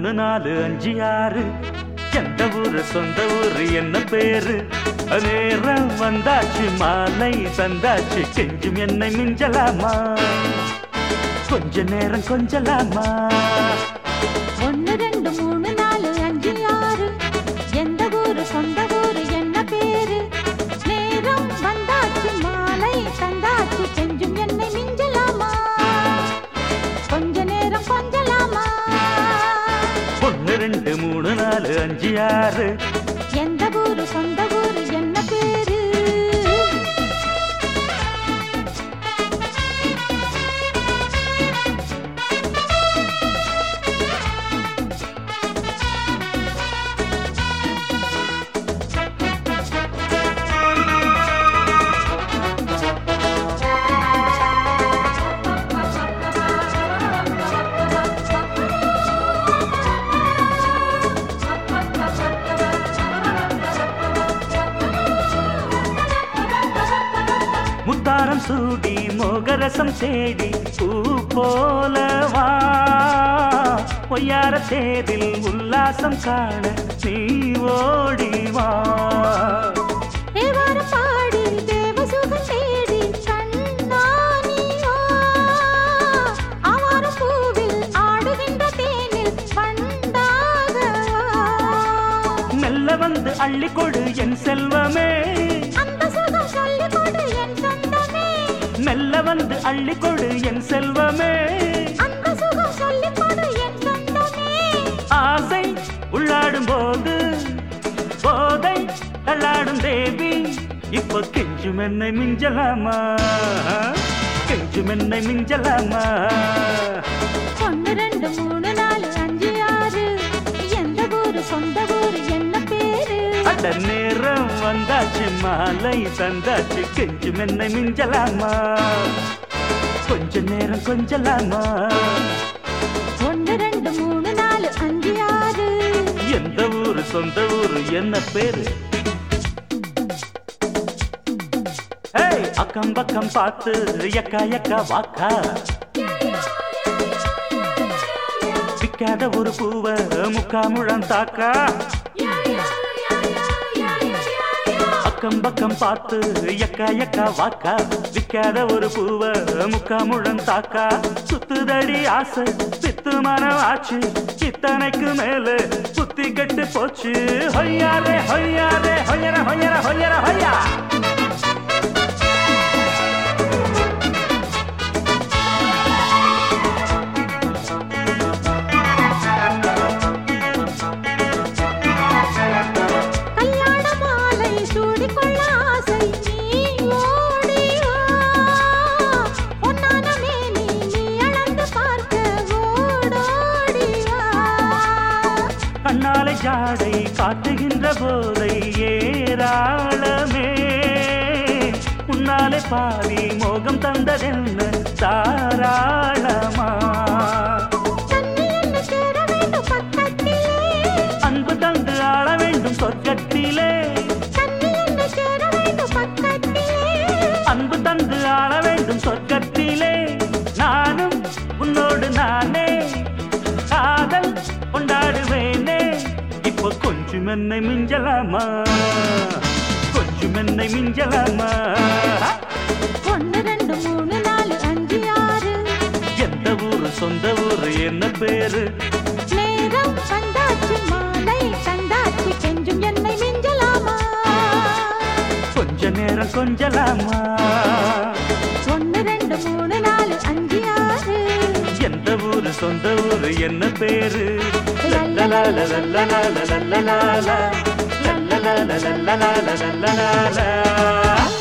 மூணு நாலு அஞ்சு ஆறு எந்த ஊரு சொந்த ஊரு என்ன பேரு நேரம் வந்தாச்சு மாலை தந்தாச்சு கெஞ்சும் என்னை மிஞ்சலாமா கொஞ்ச நேரம் கொஞ்சலாமா ஒன்னு ரெண்டு மூணு நாலு அஞ்சு ஆறு எந்த ஊரு சொந்த ஊரு என்ன பேரு நேரம் வந்தாச்சு மாலை தந்தாச்சு செஞ்சும் என்னை மிஞ்சலாமா கொஞ்ச நேரம் கொஞ்சலாமா ஒன்னு ரெண்டு மூணு நாலு அஞ்சு ஆறு எந்த ஊரு சொந்த ஊரு என்ன பேரு முத்தாரம் சூடி மோகரசம் தேடி பூ போலவா பொய்யார தேரில் உல்லாசம் காண நீ ஓடிவா தேவாரம் பாடி தேவசுகம் தேடி கண்ணானியா ஆவாரம் பூவில் ஆடுகின்ற தேனில் வண்டாகவா மெல்ல வந்து அள்ளி கொடு என் செல்வமே அந்த சுகம் சொல்லிக் கொடு என் சொந்தமே மெல்ல வந்து அள்ளி கொடு என் செல்வமே அந்த சுகம் சொல்லிக் கொடு என் சொந்தமே ஆசை உள்ளாடும் போது போதை தள்ளாடும் தேவி இப்போ கெஞ்சும் என்னை மிஞ்சலாமா கெஞ்சும் என்னை மிஞ்சலாமா ஒன்னு ரெண்டு மூணு நாலு அஞ்சு ஆறு எந்த ஊரு சொந்த ஊரு என்ன பேரு அட நேரம் வந்தாச்சு மாலை தந்தாச்சு கெஞ்சும் என்னை மிஞ்சலாமா கொஞ்ச நேரம் கொஞ்சலாமா ஒன்னு ரெண்டு மூணு நாலு அஞ்சு ஆறு எந்த ஊரு சொந்த ஊரு என்ன பேரு ஏய், அக்கம் பக்கம் பார்த்து எக்கா எக்கா வாக்கா விக்காத ஒரு பூவ முக்கா முழம் தாக்கா அக்கம் பக்கம் பார்த்து எக்கா எக்கா வாக்கா விக்காத ஒரு பூவ முக்கா முழம் தாக்கா சுத்துதடி ஆசை சித்து மனம் ஆச்சு இத்தனைக்கு மேல புத்தி கெட்டு போச்சு ஹொய்யாரே ஹொய்யாரே ஹொய்யர ஹொய்யர ஹொய்யர ஹொய்யா கல்யாண மாலை சூடிக்கொள்ள ஆசை நீ ஓடி வா பொன்னான மேனி நீ அளந்து பார்க்க ஓடோடி வா கண்ணாலை ஜாடை காட்டுகின்ற போதை ஏராளமே உன்னாலே பாதி மோகம் தந்ததென்ன தாராளமா தண்ணி என்ன சேர வேண்டும் பக்கத்திலே அன்பு தந்து ஆள வேண்டும் சொர்க்கத்திலே தண்ணி என்ன சேர வேண்டும் பக்கத்திலே அன்பு தந்து ஆள வேண்டும் சொர்க்கத்திலே நானும் உன்னோடு நானே காதல் கொண்டாடுவேனே இப்போ கொஞ்சம் என்னை மிஞ்சலாமா கொஞ்சம் என்னை மிஞ்சலாமா ஒன்னு ரெண்டு மூணு நாலு அஞ்சு ஆறு எந்த ஊரு சொந்த ஊரு என்ன பேரு நேரம் வந்தாச்சு மாலை தந்தாச்சு கெஞ்சும் என்னை மிஞ்சலாமா கொஞ்ச நேரம் கொஞ்சலாமா ஒன்னு ரெண்டு மூணு நாலு அஞ்சு ஆறு எந்த ஊரு சொந்த ஊரு என்ன பேரு லல்லலால லல்லலால லல்லலால லல்லலால லல்லலால லல்லலால